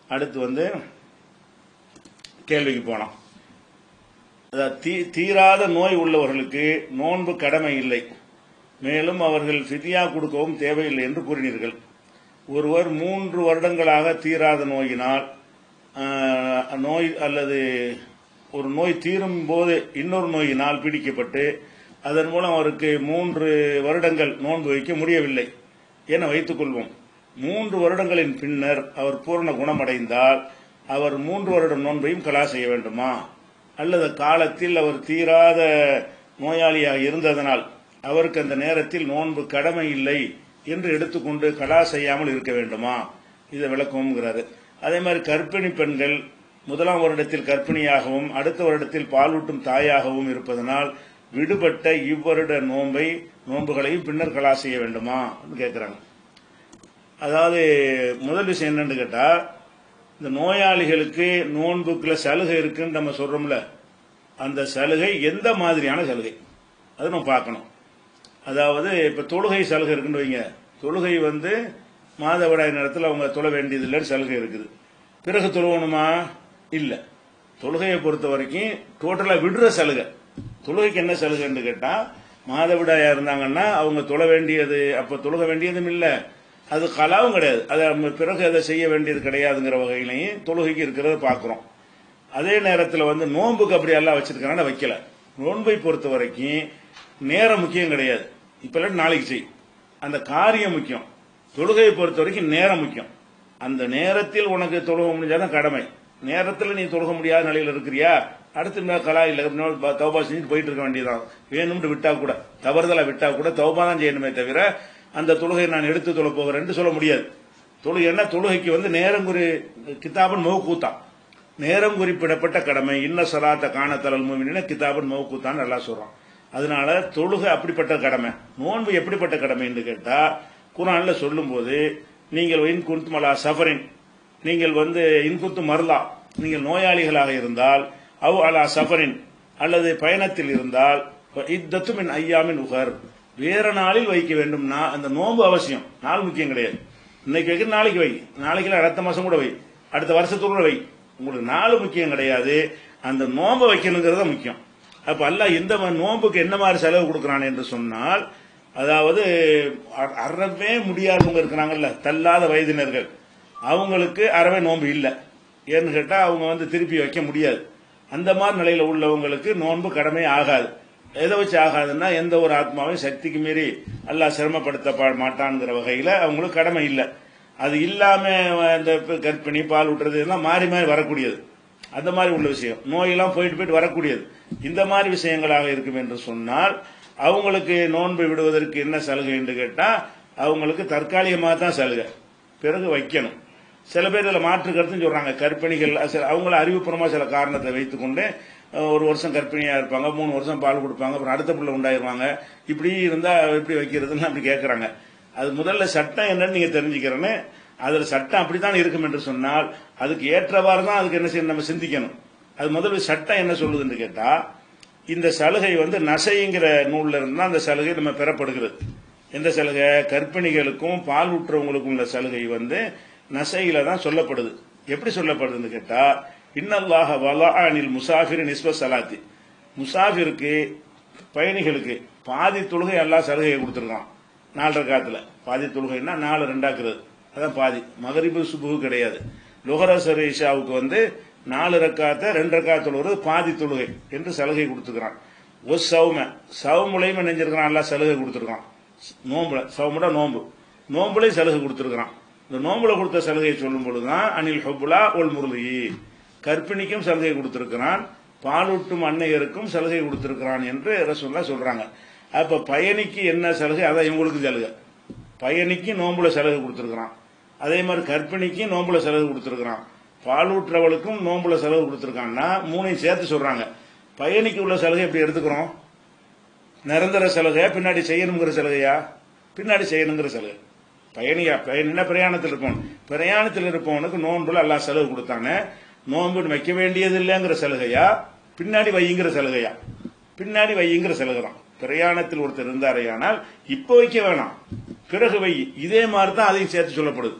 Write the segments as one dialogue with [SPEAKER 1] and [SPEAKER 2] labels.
[SPEAKER 1] அடுத்து வந்து கேள்விக்கு போனோம் அதாவது தீ- தீராத நோய் உள்ளவர்களுக்கு நோன்பு கடமை இல்லை மேலும் அவர்கள் ஃபிதியா கொடுக்கவும் தேவையில்லை என்று கூறினீர்கள் ஒருவர் மூன்று வருடங்களாக தீராத நோயினால் ஆஹ், நோய் அல்லது ஒரு நோய் தீரும் போது இன்னொரு நோயினால் பீடிக்கப்பட்டு அதன் மூலம் அவருக்கு மூன்று வருடங்கள் நோன்பு வைக்க முடியவில்லை என வைத்துக் கொள்வோம் மூன்று வருடங்களின் பின்னர் அவர் பூரண குணமடைந்தால் அவர் மூன்று வருடம் நோன்பையும் கலா செய்ய வேண்டுமா அல்லது காலத்தில் அவர் தீராத நோயாளியாக இருந்ததனால் அவருக்கு அந்த நேரத்தில் நோன்பு கடமை இல்லை என்று எடுத்துக்கொண்டு கலா செய்யாமல் இருக்க வேண்டுமா இதை விளக்கம்ங்கிறாரு அதே மாதிரி கர்ப்பிணி பெண்கள் முதலாம் வருடத்தில் கர்ப்பிணியாகவும் அடுத்த வருடத்தில் பாலூட்டும் தாயாகவும் இருப்பதனால் விடுபட்ட இவ்வருட நோன்பை நோன்புகளையும் பின்னர் கலா செய்ய வேண்டுமா கேட்கிறாங்க அதாவது முதல் விஷயம் என்னன்னு கேட்டா இந்த நோயாளிகளுக்கு நோன்புக்குள்ள சலுகை இருக்குன்னு நம்ம சொல்றோம்ல அந்த சலுகை எந்த மாதிரியான சலுகை அது நம்ம பார்க்கணும் அதாவது இப்ப தொழுகை சலுகை இருக்குன்னு வைங்க தொழுகை வந்து மாதவிடாய் நேரத்தில் அவங்க தொழ வேண்டியதில்லைன்னு சலுகை இருக்குது பிறகு தொழுவணுமா இல்ல தொழுகையை பொறுத்த வரைக்கும் டோட்டலா விடுற சலுகை தொழுகைக்கு என்ன சலுகைன்னு கேட்டா மாதவிடாயா இருந்தாங்கன்னா அவங்க தொழ வேண்டியது அப்ப தொழுக வேண்டியதும் இல்ல அது கலாவும் கிடையாது அது நம்ம பிறகு அதை செய்ய வேண்டியது கிடையாதுங்கிற வகையிலையும் தொழுகைக்கு இருக்கிறத பார்க்கிறோம் அதே நேரத்தில் வந்து நோன்புக்கு அப்படி எல்லாம் வச்சிருக்காங்கன்னா வைக்கல நோன்பை பொறுத்த வரைக்கும் நேரம் முக்கியம் கிடையாது இப்ப இல்லாட்டி நாளைக்கு செய் அந்த காரியம் முக்கியம் தொழுகையை பொறுத்த வரைக்கும் நேரம் முக்கியம் அந்த நேரத்தில் உனக்கு தொழுக முடிஞ்சாதான் கடமை நேரத்தில் நீ தொழுக முடியாத நிலையில் இருக்கிறியா அடுத்து இன்னொரு கலா இல்ல இன்னொரு ப- தௌபா செஞ்சுட்டு போயிட்டு இருக்க வேண்டியதுதான் வேணும்னு விட்டா கூட தவறுதலா விட்டா கூட தௌபா தான் செய்யணுமே தவிர அந்த தொழுகையை நான் எடுத்து தொழ போகிறேன்னு சொல்ல முடியாது தொழுகைன்னா தொழுகைக்கு வந்து நேரம் குறி கிதாபன் மௌகூத்தான் நேரம் குறிப்பிடப்பட்ட கடமை இன்ன சலாத்த காணத்தலல் மூமின கிதாபன் மௌகூத்தான் நல்லா சொல்றோம் அதனால தொழுகை அப்படிப்பட்ட கடமை நோன்பு எப்படிப்பட்ட கடமைன்னு கேட்டா குரான்ல சொல்லும்போது நீங்கள் இன் குந்தும் அலா சஃபரின் நீங்கள் வந்து இன்குத்து மருளா நீங்கள் நோயாளிகளாக இருந்தால் அவ் அலா சஃபரின் அல்லது பயணத்தில் இருந்தால் இத்தத்துமின் ஐயாமின் உகர் வேற நாளில் வைக்க வேண்டும்னா அந்த நோன்பு அவசியம் நாள் முக்கியம் கிடையாது இன்னைக்கு வைக்கிற நாளைக்கு வை நாளைக்கு இல்ல அடுத்த மாசம் கூட வை அடுத்த வருஷத்துக்குள்ள வை உங்களுக்கு நாள் முக்கியம் கிடையாது அந்த நோன்பை வைக்கணுங்கிறது தான் முக்கியம் அப்ப அல்லாஹ் எந்த மா- நோன்புக்கு என்ன மாதிரி செலவு கொடுக்கறான் என்று சொன்னால் அதாவது அ- அறவே முடியாதவங்க இருக்கிறாங்கல்ல தள்ளாத வயதினர்கள் அவங்களுக்கு அறவே நோன்பு இல்லை ஏன்னு கேட்டா அவங்க வந்து திருப்பி வைக்க முடியாது அந்த மாதிரி நிலையில உள்ளவங்களுக்கு நோன்பு கடமை ஆகாது எதை வச்சு ஆகாதுன்னா எந்த ஒரு ஆத்மாவையும் சக்திக்கு மீறி அல்லாஹ் சிரமப்படுத்த பா- மாட்டான்ங்கிற வகையில அவங்களுக்கு கடமை இல்லை அது இல்லாம இந்த இப்ப கர்ப்பிணி பால் ஊட்டுறது இதெல்லாம் மாறி மாறி வரக்கூடியது அந்த மாதிரி உள்ள விஷயம் நோயெல்லாம் போயிட்டு போயிட்டு வரக்கூடியது இந்த மாதிரி விஷயங்களாக இருக்கும் என்று சொன்னால் அவங்களுக்கு நோன்பு விடுவதற்கு என்ன சலுகை என்று கேட்டா அவங்களுக்கு தற்காலிகமாக தான் சலுகை பிறகு வைக்கணும் சில பேர் இதில் மாற்று கருத்துன்னு சொல்றாங்க கர்ப்பிணிகள் சில அவங்கள அறிவுபூர்வமா சில காரணத்தை வைத்துக்கொண்டு அஹ், ஒரு வருஷம் கர்ப்பிணியா இருப்பாங்க மூணு வருஷம் பால் கொடுப்பாங்க அப்புறம் அடுத்த பிள்ளை உண்டாயிருவாங்க இப்படி இருந்தா எப்படி வைக்கிறதுன்னு அப்படி கேட்கறாங்க அது முதல்ல சட்டம் என்னன்னு நீங்க தெரிஞ்சுக்கிறேன்னு அதுல சட்டம் அப்படித்தான் இருக்கும் என்று சொன்னால் அதுக்கு ஏற்றவாறு தான் அதுக்கு என்ன செய்யணும் நம்ம சிந்திக்கணும் அது முதல்ல சட்டம் என்ன சொல்லுதுன்னு கேட்டா இந்த சலுகை வந்து நசைங்கிற நூல்ல இருந்து தான் அந்த சலுகை நம்ம பெறப்படுகிறது எந்த சலுகை கர்ப்பிணிகளுக்கும் பால் ஊற்றுறவங்களுக்கும் உள்ள சலுகை வந்து நசையில தான் சொல்லப்படுது எப்படி சொல்லப்படுதுன்னு கேட்டா இன்னல்லாஹ வலா அனில் முசாஃபிர் நிஸ்ப சலாத்தி முசாஃபிருக்கு பயணிகளுக்கு பாதி தொழுகை எல்லாம் சலுகையை கொடுத்துருக்கான் நாலரை காத்துல பாதி தொழுகைன்னா நாலு ரெண்டாக்குறது அதான் பாதி மகரிபு சுபுகு கிடையாது லுகரசர் இஷாவுக்கு வந்து நாலு ரக்காத்த ரெண்டு ரக்கா தொழுகிறது பாதி தொழுகை என்று சலுகை கொடுத்துக்கிறான் ஒரு சவும சவுமுலையும் நினைஞ்சிருக்கிறான் எல்லாம் சலுகை கொடுத்துருக்கான் நோம்புல சவுமுட நோம்பு நோம்புலையும் சலுகை கொடுத்துருக்கான் இந்த நோம்புல கொடுத்த சலுகையை சொல்லும் பொழுதுதான் அனில் ஹொபுலா ஒல் முருகி கர்ப்பிணிக்கும் சலுகை கொடுத்திருக்கிறான் பாலூட்டும் அன்னையருக்கும் சலுகை கொடுத்திருக்கிறான் என்று ரசூல்லா சொல்றாங்க அப்ப பயணிக்கு என்ன சலுகை அதான் இவங்களுக்கு சலுகை பயணிக்கு நோம்புல சலுகை கொடுத்திருக்கிறான் அதே மாதிரி கர்ப்பிணிக்கு நோம்புல சலுகை கொடுத்திருக்கிறான் பாலூற்றவளுக்கும் நோம்புல செலவு கொடுத்திருக்கான்னா மூணையும் சேர்த்து சொல்றாங்க பயணிக்கு உள்ள சலுகை எப்படி எடுத்துக்கிறோம் நிரந்தர சலுகையா பின்னாடி செய்யணுங்கிற சலுகையா பின்னாடி செய்யணுங்கிற சலுகை பயணியா பயணினா பிரயாணத்தில் இருப்போம் பிரயாணத்தில் இருப்பவனுக்கு நோன்புல எல்லாம் செலவு கொடுத்தாங்க நோன்பு வைக்க வேண்டியது இல்லைங்கிற சலுகையா பின்னாடி வையுங்கிற சலுகையா பின்னாடி வையுங்கிற சலுகை தான் பிரயாணத்தில் ஒருத்தர் இருந்தாரையானால் இப்போ வைக்க வேணாம் பிறகு வை இதே மாதிரி தான் அதையும் சேர்த்து சொல்லப்படுது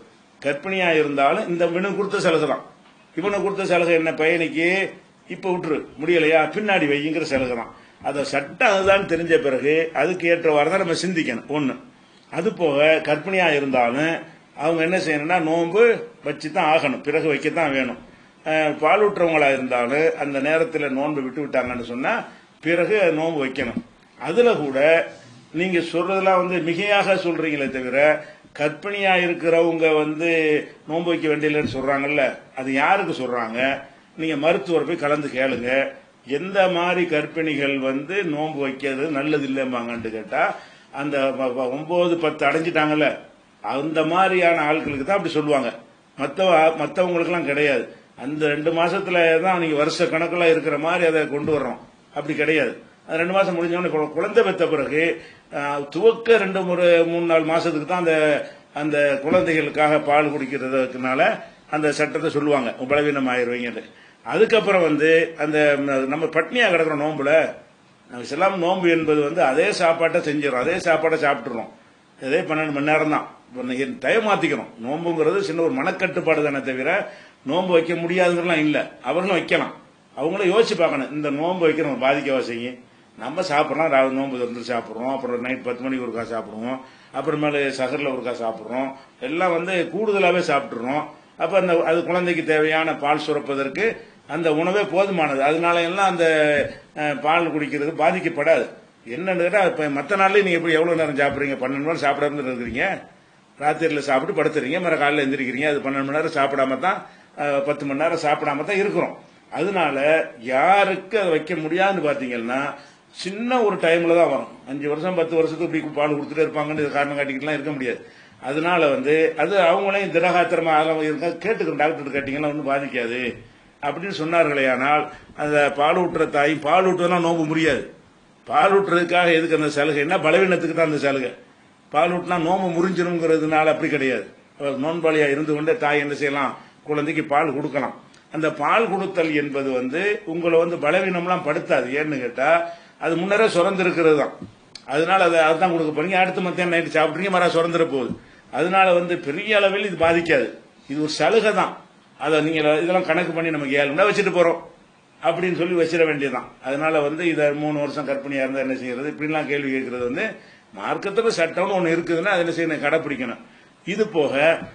[SPEAKER 1] கர்ப்பிணியா இருந்தாலும் இந்த இவனுக்கு கொடுத்த சலுகை தான் இவனுக்கு கொடுத்த சலுகை என்ன பையனுக்கு இப்ப விட்டுரு முடியலையா பின்னாடி வைங்கிற சலுகை தான் அதை சட்டம் அதுதான் தெரிஞ்ச பிறகு அதுக்கு ஏற்றவாறு தான் நம்ம சிந்திக்கணும் ஒண்ணு அது போக கர்ப்பிணியா இருந்தாலும் அவங்க என்ன செய்யணும்னா நோன்பு வச்சு தான் ஆகணும் பிறகு வைக்கத்தான் வேணும் அஹ், பாலூட்டுறவங்களா இருந்தாலும் அந்த நேரத்தில் நோன்பு விட்டு விட்டாங்கன்னு சொன்னா பிறகு நோன்பு வைக்கணும் அதுல கூட நீங்க சொல்றதெல்லாம் வந்து மிகையாக சொல்றீங்களே தவிர கர்ப்பிணியா இருக்கிறவங்க வந்து நோன்பு வைக்க வேண்டியதுன்னு சொல்றாங்கல்ல அது யாருக்கு சொல்றாங்க நீங்க மருத்துவர் போய் கலந்து கேளுங்க எந்த மாதிரி கர்ப்பிணிகள் வந்து நோன்பு வைக்கிறது நல்லது இல்லைம்பாங்கன்னு கேட்டா அந்த வ- வ- ஒன்பது பத்து அடைஞ்சிட்டாங்கல்ல அந்த மாதிரியான ஆட்களுக்கு தான் அப்படி சொல்லுவாங்க மற்ற மற்றவங்களுக்குலாம் கிடையாது அந்த ரெண்டு மாசத்துல தான் நீங்க வருஷ கணக்கில் இருக்கிற மாதிரி அதை கொண்டு வர்றோம் அப்படி கிடையாது அது ரெண்டு மாசம் முடிஞ்சவொடனே கு- குழந்தை பெற்ற பிறகு ஆஹ், துவக்க ரெண்டு முறை மூணு நாலு மாசத்துக்கு தான் அந்த அந்த குழந்தைகளுக்காக பால் குடிக்கிறதுனால அந்த சட்டத்தை சொல்லுவாங்க பலவீனம் ஆயிருவீங்க அதுக்கப்புறம் வந்து அந்த ம- நம்ம பட்னியா கிடக்குற நோம்புல நம்ம இஸ்லாம் நோன்பு என்பது வந்து அதே சாப்பாட்டை செஞ்சிடறோம் அதே சாப்பாட்டை சாப்பிட்டுறோம் அதே பன்னெண்டு மணி நேரம் தான் டைம் மாத்திக்கிறோம் நோம்புங்கிறது சின்ன ஒரு மனக்கட்டுப்பாடு தானே தவிர நோன்பு வைக்க முடியாதுங்கிறலாம் இல்ல அவர்களும் வைக்கலாம் அவங்களும் யோசிச்சு பார்க்கணும் இந்த நோன்பு வைக்கிறவங்க பாதிக்கவா செய்யும் நம்ம சாப்பிட்றோம் ராவு நோன்பு திறந்து சாப்பிட்றோம் அப்புறம் நைட் பத்து மணிக்கு ஒருக்கா சாப்பிடுவோம் அப்புறமேல சகரில் ஒருக்கா சாப்பிட்றோம் எல்லாம் வந்து கூடுதலாகவே சாப்பிட்றோம் அப்போ அந்த அது குழந்தைக்கு தேவையான பால் சுரப்பதற்கு அந்த உணவே போதுமானது அதனால எல்லாம் அந்த அஹ், பால் குடிக்கிறது பாதிக்கப்படாது என்னன்னு கேட்டா இப்ப மற்ற நாள்லயும் நீங்க எப்படி எவ்வளவு நேரம் சாப்பிடுறீங்க பன்னெண்டு மணி சாப்பிடாம இருக்கிறீங்க ராத்திரியில் சாப்பிட்டு படுத்துறீங்க மறு காலையில் எந்திரிக்கிறீங்க அது பன்னெண்டு மணி நேரம் சாப்பிடாம தான் அஹ், பத்து மணி நேரம் சாப்பிடாம தான் இருக்கிறோம் அதனால யாருக்கு அதை வைக்க முடியாதுன்னு பாத்தீங்கன்னா சின்ன ஒரு டைம்ல தான் வரும் அஞ்சு வருஷம் பத்து வருஷத்துக்கு இப்படி பால் கொடுத்துட்டே இருப்பாங்கன்னு இது காரணம் காட்டிக்கிட்டுலாம் இருக்க முடியாது அதனால வந்து அது அவங்களையும் திடகாத்திரமா அதெல்லாம் இருக்க கேட்டுக்கிறோம் டாக்டர் கேட்டீங்கன்னா ஒன்றும் பாதிக்காது அப்படின்னு சொன்னார்களே ஆனால் அந்த பால் ஊட்டுற தாய் பால் ஊட்டுறதுலாம் நோம்பு முடியாது பால் ஊட்டுறதுக்காக எதுக்கு அந்த சலுகை என்ன பலவீனத்துக்கு தான் அந்த சலுகை பால் ஊட்டினா நோம்பு முறிஞ்சிருங்கிறதுனால அப்படி கிடையாது அவர் நோன்பாளியா இருந்து கொண்டே தாய் என்ன செய்யலாம் குழந்தைக்கு பால் கொடுக்கலாம் அந்த பால் கொடுத்தல் என்பது வந்து உங்களை வந்து பலவீனம்லாம் படுத்தாது ஏன்னு கேட்டா அது முன்னரே சுரந்து இருக்கிறது தான் அதனால அதை அதுதான் கொடுக்க போறீங்க அடுத்த மத்தியானம் நைட்டு சாப்பிட்றீங்க மர சுரந்துட போகுது அதனால வந்து பெரிய அளவில் இது பாதிக்காது இது ஒரு சலுகை தான் அதை நீங்க இதெல்லாம் கணக்கு பண்ணி நமக்கு ஏழு மணி நேரம் வச்சுட்டு போறோம் அப்படின்னு சொல்லி வச்சிட வேண்டியதுதான் அதனால வந்து இதை மூணு வருஷம் கற்பனையா இருந்தா என்ன செய்யறது இப்படிலாம் கேள்வி கேட்கறது வந்து மார்க்கத்துல சட்டம்னு ஒண்ணு இருக்குதுன்னா அதை என்ன செய்யணும் கடைப்பிடிக்கணும் இது போக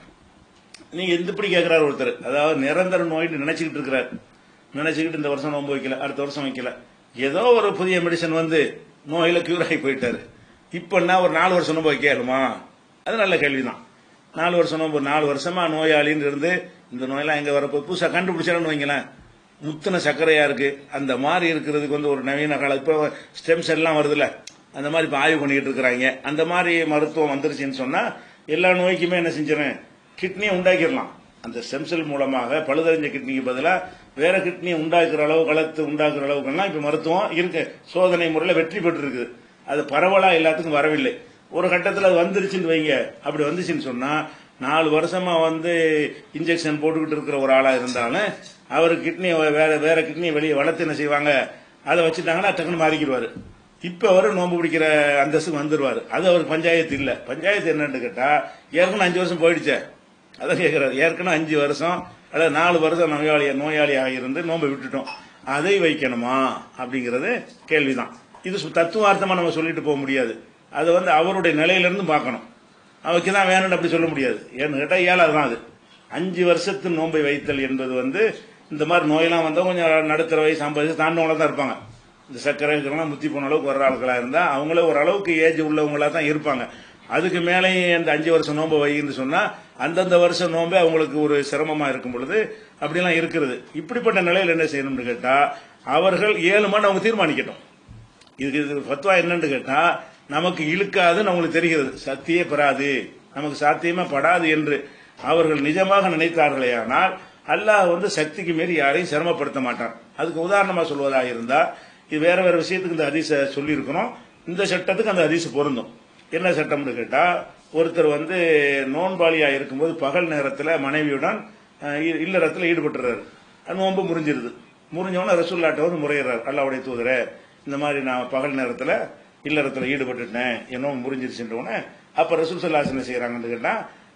[SPEAKER 1] நீங்க எந்த இப்படி கேட்கிறாரு ஒருத்தர் அதாவது நிரந்தர நோய்னு நினைச்சுக்கிட்டு இருக்கிறார் நினைச்சுக்கிட்டு இந்த வருஷம் நோன்பு வைக்கல அடுத்த வருஷம் வைக்கல ஏதோ ஒரு புதிய மெடிசன் வந்து நோயில கியூர் ஆகி போயிட்டாரு இப்ப என்ன ஒரு நாலு வருஷம் நோன்பு வைக்கலுமா அது நல்ல கேள்விதான் நாலு வருஷம் நோன்பு நாலு வருஷமா நோயாளின்னு இருந்து இந்த நோயெல்லாம் எங்க வரப்போ புதுசா கண்டுபிடிச்சாலும் வைங்களேன் முத்தின சர்க்கரையா இருக்கு அந்த மாதிரி இருக்கிறதுக்கு வந்து ஒரு நவீன காலம் இப்போ ஸ்டெம் செல்லாம் வருதுல்ல அந்த மாதிரி இப்போ ஆய்வு பண்ணிக்கிட்டு இருக்கிறாங்க அந்த மாதிரி மருத்துவம் வந்துருச்சுன்னு சொன்னா எல்லா நோய்க்குமே என்ன செஞ்சிடறேன் கிட்னியை உண்டாக்கிடலாம் அந்த ஸ்டெம் செல் மூலமாக பழுதறிஞ்ச கிட்னிக்கு பதிலா வேற கிட்னியை உண்டாக்குற அளவு கலத்து உண்டாக்குற அளவுக்குலாம் இப்ப மருத்துவம் இருக்கு சோதனை முறையில் வெற்றி பெற்று இருக்குது அது பரவலா எல்லாத்துக்கும் வரவில்லை ஒரு கட்டத்தில் அது வந்துருச்சுன்னு வைங்க அப்படி வந்துச்சுன்னு சொன்னா நாலு வருஷமா வந்து இன்ஜெக்ஷன் போட்டுக்கிட்டு இருக்கிற ஒரு ஆளா இருந்தாலும் அவர் கிட்னி வேற வேற கிட்னியை வெளியே வளர்த்து என்ன செய்வாங்க அதை வச்சுட்டாங்கன்னா டக்குன்னு மாறிக்கிடுவாரு இப்ப அவர் நோன்பு பிடிக்கிற அந்தஸ்துக்கு வந்துருவாரு அது அவர் பஞ்சாயத்து இல்ல பஞ்சாயத்து என்னன்னு கேட்டா ஏற்கனவே அஞ்சு வருஷம் போயிடுச்சே அதான் கேட்கிறாரு ஏற்கனவே அஞ்சு வருஷம் அதாவது நாலு வருஷம் நோயாளி நோயாளியாக இருந்து நோன்பை விட்டுட்டோம் அதை வைக்கணுமா அப்படிங்கிறது கேள்விதான் இது சு- தத்துவார்த்தமா நம்ம சொல்லிட்டு போக முடியாது அது வந்து அவருடைய நிலையிலிருந்து பார்க்கணும் அவருக்கு தான் வேணும்னு அப்படி சொல்ல முடியாது ஏன்னு கேட்டா ஏழாவது தான் அது அஞ்சு வருஷத்து நோன்பை வைத்தல் என்பது வந்து இந்த மாதிரி நோயெல்லாம் வந்தா கொஞ்சம் நடுத்தர வயசு ஐம்பது வயசு தாண்டவங்களா தான் இருப்பாங்க இந்த சர்க்கரை இருக்கிறவங்க முத்தி போன அளவுக்கு வர ஆட்களா இருந்தா அவங்களே ஒரு அளவுக்கு ஏஜ் உள்ளவங்களா தான் இருப்பாங்க அதுக்கு மேலேயும் இந்த அஞ்சு வருஷம் நோன்பை வைன்னு சொன்னா அந்தந்த வருஷம் நோம்பே அவங்களுக்கு ஒரு சிரமமா இருக்கும் பொழுது அப்படிலாம் இருக்கிறது இப்படிப்பட்ட நிலையில் என்ன செய்யணும்னு கேட்டா அவர்கள் ஏழு மணி அவங்க தீர்மானிக்கட்டும் இதுக்கு இது ஃபத்வா என்னன்னு கேட்டா நமக்கு இழுக்காதுன்னு அவங்களுக்கு தெரிகிறது சத்தியே பெறாது நமக்கு சாத்தியமே படாது என்று அவர்கள் நிஜமாக நினைத்தார்களே ஆனால் அல்லாஹ் வந்து சக்திக்கு மீறி யாரையும் சிரமப்படுத்த மாட்டான் அதுக்கு உதாரணமா சொல்வதாக இருந்தா இது வேற வேற விஷயத்துக்கு இந்த ஹதீஸ சொல்லி இருக்கிறோம் இந்த சட்டத்துக்கு அந்த ஹதீஸ் பொருந்தும் என்ன சட்டம்னு கேட்டா ஒருத்தர் வந்து நோன்பாளியா இருக்கும்போது பகல் நேரத்துல மனைவியுடன் அஹ், இ- இல்லறத்துல ஈடுபட்டுறாரு அது நோன்பு முறிஞ்சிருது முறிஞ்சவன ரசூல்லாட்ட வந்து முறையிறார் அல்லாவுடைய தூதரே இந்த மாதிரி நான் பகல் நேரத்துல இல்லறத்துல ஈடுபட்டுட்டேன் என்னோ முறிஞ்சிருச்சுன்றவன அப்ப ரசூல் சல்லாஸ் என்ன செய்யறாங்கன்னு கேட்டா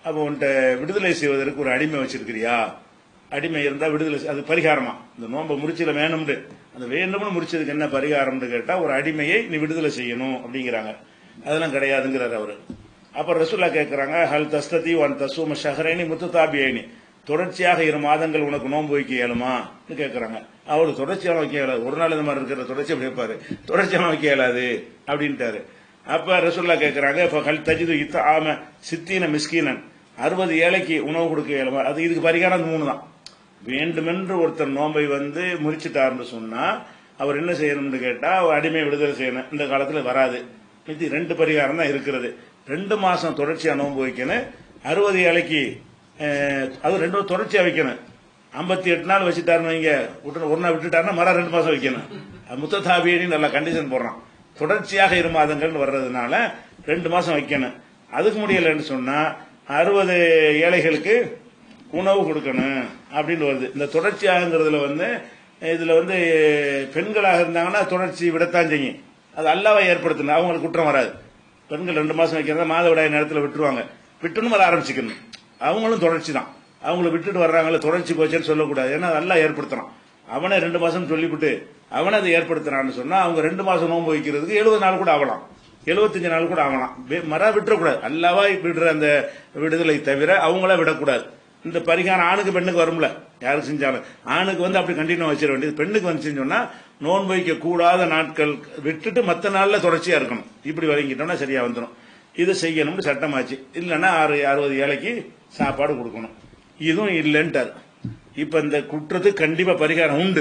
[SPEAKER 1] அப்போ உன்கிட்ட விடுதலை செய்வதற்கு ஒரு அடிமை வச்சிருக்கிறியா அடிமை இருந்தா விடுதலை செய்- அது பரிகாரமா இந்த நோன்பை முறிச்சல வேணும்னு அந்த வேண்டும்னு முறிச்சதுக்கு என்ன பரிகாரம்னு கேட்டா ஒரு அடிமையை நீ விடுதலை செய்யணும் அப்படிங்கிறாங்க அதெல்லாம் கிடையாதுங்கிறார் அவரு அப்ப ரசூல்லா கேட்கறாங்க ஹல் தஸ்ததி ஒன் தசூம ஷஹரேனி முத்துதாபியேனி தொடர்ச்சியாக இரு மாதங்கள் உனக்கு நோன்பு வைக்க இயலுமான்னு கேட்கறாங்க அவரு தொடர்ச்சியாக வைக்க இயலாது ஒரு நாள் இந்த மாதிரி இருக்கிற தொடர்ச்சி அப்படி இருப்பாரு தொடர்ச்சியாக வைக்க இயலாது அப்படின்ட்டாரு அப்ப ரசூல்லா கேட்கறாங்க இப்ப ஹல் தஜிது இத்த ஆம சித்தீன மிஸ்கீனன் அறுபது ஏழைக்கு உணவு கொடுக்க இயலுமா அது இதுக்கு பரிகாரம் அந்த மூணு தான் வேண்டுமென்று ஒருத்தர் நோன்பை வந்து முறிச்சிட்டாருன்னு சொன்னா அவர் என்ன செய்யணும்னு கேட்டா அவர் அடிமை விடுதலை செய்யணும் இந்த காலத்துல வராது இது ரெண்டு பரிகாரம் தான் இருக்கிறது ரெண்டு மாசம் தொடர்ச்சியா நோன்பு வைக்கணும் அறுபது ஏழைக்கு அஹ், அது ரெண்டு தொடர்ச்சியா வைக்கணும் ஐம்பத்தி எட்டு நாள் வச்சுட்டாருன்னு வைங்க விட்டு ஒரு நாள் விட்டுட்டாருன்னா மரம் ரெண்டு மாசம் வைக்கணும் அது முத்ததாபியன்னு நல்லா கண்டிஷன் போடுறான் தொடர்ச்சியாக இரு மாதங்கள் வர்றதுனால ரெண்டு மாசம் வைக்கணும் அதுக்கு முடியலன்னு சொன்னா அறுபது ஏழைகளுக்கு உணவு கொடுக்கணும் அப்படின்னு வருது இந்த தொடர்ச்சியாகங்கிறதுல வந்து இதுல வந்து பெண்களாக இருந்தாங்கன்னா தொடர்ச்சி விடத்தான் செய்யும் அது அல்லாவை ஏற்படுத்தணும் அவங்களுக்கு குற்றம் வராது பெண்கள் ரெண்டு மாசம் வைக்கிறத மாதவிடாய் நேரத்தில் விட்டுருவாங்க விட்டுன்னு வர ஆரம்பிச்சுக்கணும் அவங்களும் தொடர்ச்சி தான் அவங்கள விட்டுட்டு வர்றாங்களே தொடர்ச்சி போச்சுன்னு சொல்லக்கூடாது ஏன்னா அது அல்லாஹ் ஏற்படுத்தணும் அவனே ரெண்டு மாசம் சொல்லிவிட்டு அவனை அதை ஏற்படுத்துறான்னு சொன்னா அவங்க ரெண்டு மாசம் நோன்பு வைக்கிறதுக்கு எழுபது நாள் கூட ஆகலாம் எழுபத்தஞ்சு நாள் கூட ஆகலாம் வே- மர விட்டுறக்கூடாது அல்லாவா விடுற அந்த விடுதலை தவிர அவங்கள விடக்கூடாது இந்த பரிகாரம் ஆணுக்கு பெண்ணுக்கு வரும்ல யாருக்கு செஞ்சாலும் ஆணுக்கு வந்து அப்படி கண்டினியூ வச்சிட வேண்டியது பெண்ணுக்கு வந்துச்சுன்னு சொன்னா நோன்பு வைக்க கூடாத நாட்கள் விட்டுட்டு மத்த நாள்ல தொடர்ச்சியா இருக்கணும் இப்படி வழங்கிட்டோம்னா சரியா வந்துடும் இது செய்யணும்னு சட்டமாச்சு இல்லைன்னா ஆறு அறுபது ஏழைக்கு சாப்பாடு கொடுக்கணும் இதுவும் இல்லைன்ட்டார் இப்ப இந்த குற்றத்துக்கு கண்டிப்பா பரிகாரம் உண்டு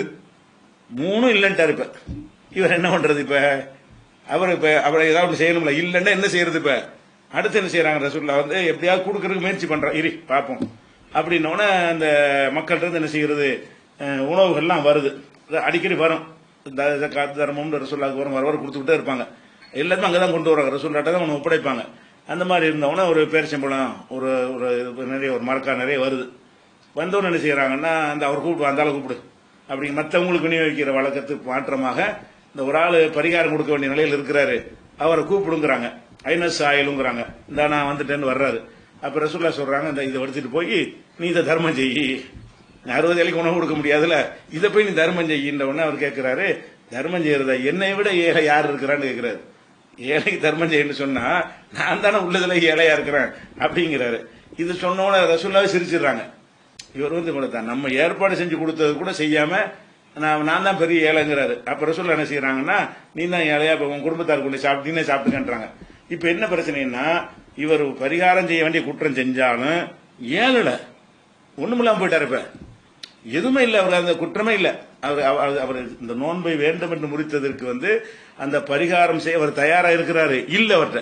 [SPEAKER 1] மூணும் இல்லைன்ட்டார் இப்ப இவர் என்ன பண்றது இப்ப அவர் இப்ப அவரை ஏதாவது ஒண்ணு செய்யணும்ல இல்லைன்னா என்ன செய்யறது இப்ப அடுத்து என்ன செய்யறாங்க ரசூல்லா வந்து எப்படியாவது கொடுக்கறதுக்கு முயற்சி பண்றான் இரு பாப்போம் அப்படின்னோடனே அந்த மக்கள்கிட்ட இருந்து என்ன செய்யறது அஹ், உணவுகள்லாம் வருது இது அடிக்கடி வரும் இந்த ஜக்காத் தர்மம்னு ரசூல்லாக்கு வரும் வர வர கொடுத்துக்கிட்டே இருப்பாங்க எல்லாருமே அங்கதான் கொண்டு வராங்க ரசூல்லாட்ட தான் ஒன்று ஒப்படைப்பாங்க அந்த மாதிரி இருந்தவொடனே ஒரு பேரிச்சம்பழம் ஒரு ஒரு இது நிறைய ஒரு மரக்கா நிறைய வருது வந்தவொன்னு என்ன செய்யறாங்கன்னா அந்த அவர் கூப்பிடு அந்த ஆளை கூப்பிடு அப்படி மற்றவங்களுக்கு விநியோகிக்கிற வழக்கத்துக்கு மாற்றமாக இந்த ஒரு ஆள் பரிகாரம் கொடுக்க வேண்டிய நிலையில் இருக்கிறாரு அவரை கூப்பிடுங்கிறாங்க ஐநஸ் ஆயிலுங்கிறாங்க இந்த நான் வந்துட்டேன்னு வர்றாரு அப்ப ரசூல்லா சொல்றாங்க இந்த இதை எடுத்துட்டு போய் நீ இதை தர்மம் செய்யி அறுபது ஏழைக்கு உணவு கொடுக்க முடியாதுல்ல இதை போய் நீ தர்மம் செய்யின்ற உடனே அவர் கேட்கிறாரு தர்மம் செய்யறதா என்னை விட ஏழை யார் இருக்கிறான்னு கேட்கிறாரு ஏழைக்கு தர்மம் செய்யணும்னு சொன்னா நான் தானே உள்ளதுல ஏழையா இருக்கிறேன் அப்படிங்கிறாரு இது சொன்ன உடனே ரசூல்லாவே சிரிச்சிடுறாங்க இவர் வந்து இவ்வளவு தான் நம்ம ஏற்பாடு செஞ்சு கொடுத்தது கூட செய்யாம நான் நான் தான் பெரிய ஏழைங்கிறாரு அப்ப ரசூல்லா என்ன செய்யறாங்கன்னா நீ தான் ஏழையா இப்ப உன் குடும்பத்தார் கொண்டு சாப்பிட்டு நீனே சாப்பிட்டுக்கன்றாங்க இப்ப என்ன பிரச்சனைன்னா இவர் பரிகாரம் செய்ய வேண்டிய குற்றம் செஞ்சாலும் ஏழல ஒண்ணுமில்லாம போயிட்டாரு இப்ப எதுவுமே இல்ல அவர் அந்த குற்றமே இல்ல அவர் அவர் அவர் இந்த நோன்பை வேண்டும் என்று முறித்ததற்கு வந்து அந்த பரிகாரம் செய்ய அவர் தயாரா இருக்கிறாரு இல்ல அவர்கிட்ட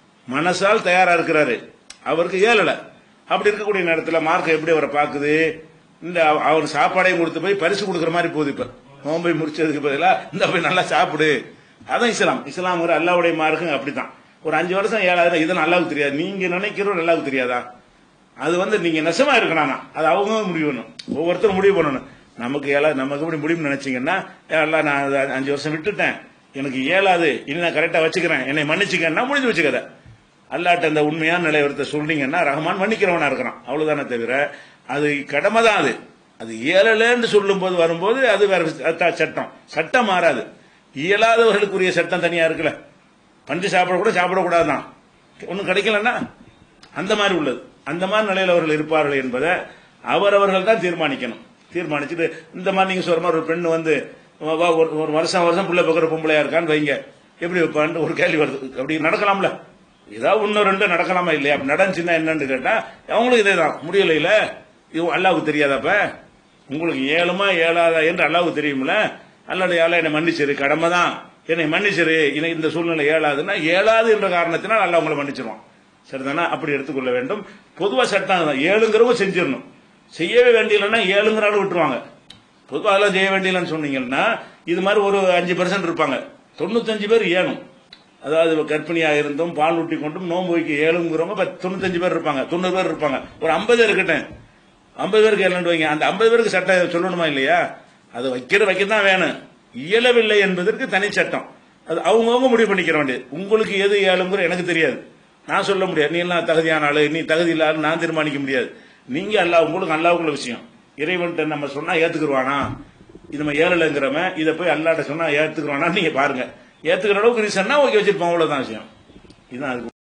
[SPEAKER 1] மனசால் தயாரா இருக்கிறாரு அவருக்கு ஏழல அப்படி இருக்கக்கூடிய நேரத்தில் மார்க் எப்படி அவரை பாக்குது இந்த அவ- அவர் சாப்பாடையும் கொடுத்து போய் பரிசு கொடுக்குற மாதிரி போகுது இப்ப நோன்பை முடிச்சதுக்கு பதிலா இந்த போய் நல்லா சாப்பிடு அதான் இஸ்லாம் இஸ்லாம்ங்கிற அல்லாவுடைய மார்க்கும் அப்படித்தான் ஒரு அஞ்சு வருஷம் ஏழாயிரம் இது நல்லாவுக்கு தெரியாது நீங்க நினைக்கிறோம் நல்லாவுக்கு தெரியாதா அது வந்து நீங்க நெசமா இருக்கணும் அது அவங்க முடிவு பண்ணணும் ஒவ்வொருத்தரும் முடிவு பண்ணணும் நமக்கு ஏழா நமக்கு இப்படி முடிவு நினைச்சீங்கன்னா எல்லாம் நான் அது அஞ்சு வருஷம் விட்டுட்டேன் எனக்கு ஏழாது இனி நான் கரெக்டா வச்சுக்கிறேன் என்னை மன்னிச்சுக்கன்னா முடிஞ்சு வச்சுக்கிறேன் அல்லாட்ட அந்த உண்மையான நிலையத்தை சொன்னீங்கன்னா ரஹ்மான் மன்னிக்கிறவனா இருக்கிறான் அவ்வளவுதானே தவிர அது கடமை தான் அது அது இயலலன்னு சொல்லும் போது வரும்போது அது வேற அதான் சட்டம் சட்டம் மாறாது இயலாதவர்களுக்குரிய சட்டம் தனியா இருக்குல்ல பஞ்சு சாப்பிட கூட சாப்பிடக்கூடாதுதான் ஒன்றும் கிடைக்கலன்னா அந்த மாதிரி உள்ளது அந்த மாதிரி நிலையில் அவர்கள் இருப்பார்கள் என்பதை அவரவர்கள் தான் தீர்மானிக்கணும் தீர்மானிச்சுட்டு இந்த மாதிரி நீங்க சொல்ற மாதிரி ஒரு பெண் வந்து வா, வா, ஒரு ஒரு வருஷம் வருஷம் புள்ள பக்கிற பொம்பளையா இருக்கான்னு வைங்க எப்படி வைப்பான்னு ஒரு கேள்வி வருது அப்படி நடக்கலாம்ல ஏதாவது ஒன்னு ரெண்டு நடக்கலாமா இல்லையா அப்படி நடந்துச்சுன்னா என்னன்னு கேட்டா அவங்களுக்கு இதே தான் முடியலையில இது அல்லாவுக்கு தெரியாதாப்ப உங்களுக்கு ஏழுமா ஏழாதா என்று அல்லாவுக்கு தெரியும்ல அல்லாட ஏழை என்னை மன்னிச்சிரு கடமை தான் என்னை மன்னிச்சிரு இனி இந்த சூழ்நிலை ஏழாதுன்னா ஏழாது என்ற காரணத்தினால் அல்லாஹ் உங்களை மன்னிச்சிருவான் சரிதானா அப்படி எடுத்துக்கொள்ள வேண்டும் பொதுவா சட்டம் அதுதான் ஏழுங்கிறவங்க செஞ்சிடணும் செய்யவே வேண்டியலன்னா ஏழுங்கிற ஆள் விட்டுருவாங்க பொதுவாக அதெல்லாம் செய்ய வேண்டியலன்னு சொன்னீங்கன்னா இது மாதிரி ஒரு அஞ்சு பெர்சன்ட் இருப்பாங்க தொண்ணூத்தஞ்சு பேர் ஏணும் அதாவது கர்ப்பிணியா இருந்தும் பால் ஊட்டி கொண்டும் நோன்பு வைக்க ஏழுங்கிறவங்க பத்து- தொண்ணூத்தஞ்சு பேர் இருப்பாங்க தொண்ணூறு பேர் இருப்பாங்க ஒரு ஐம்பது இருக்கட்டும் ஐம்பது பேருக்கு ஏழு வைங்க அந்த ஐம்பது பேருக்கு சட்டம் சொல்லணுமா இல்லையா அது வைக்கிற வைக்க தான் வேணும் இயலவில்லை என்பதற்கு தனி சட்டம் அது அவங்கவுங்க முடிவு பண்ணிக்கிற வேண்டியது உங்களுக்கு எது ஏழுங்கிற எனக்கு தெரியாது நான் சொல்ல முடியாது நீ எல்லாம் தகுதியான ஆளு நீ தகுதி இல்லாத நான் தீர்மானிக்க முடியாது நீங்க அல்லாஹ் உங்களுக்கு அல்லாவுக்குள்ள விஷயம் இறைவன்ட்ட நம்ம சொன்னா ஏத்துக்குருவானா இது நம்ம ஏழலைங்கிறவன் இதை போய் அல்லாட்ட சொன்னா ஏத்துக்குருவானா நீங்க பாருங்க ஏத்துக்கிற அளவுக்கு ரீசன்னா ஓகே வச்சிருப்போம் அவ்வளவுதான் விஷயம் இதுதான் அதுக்கு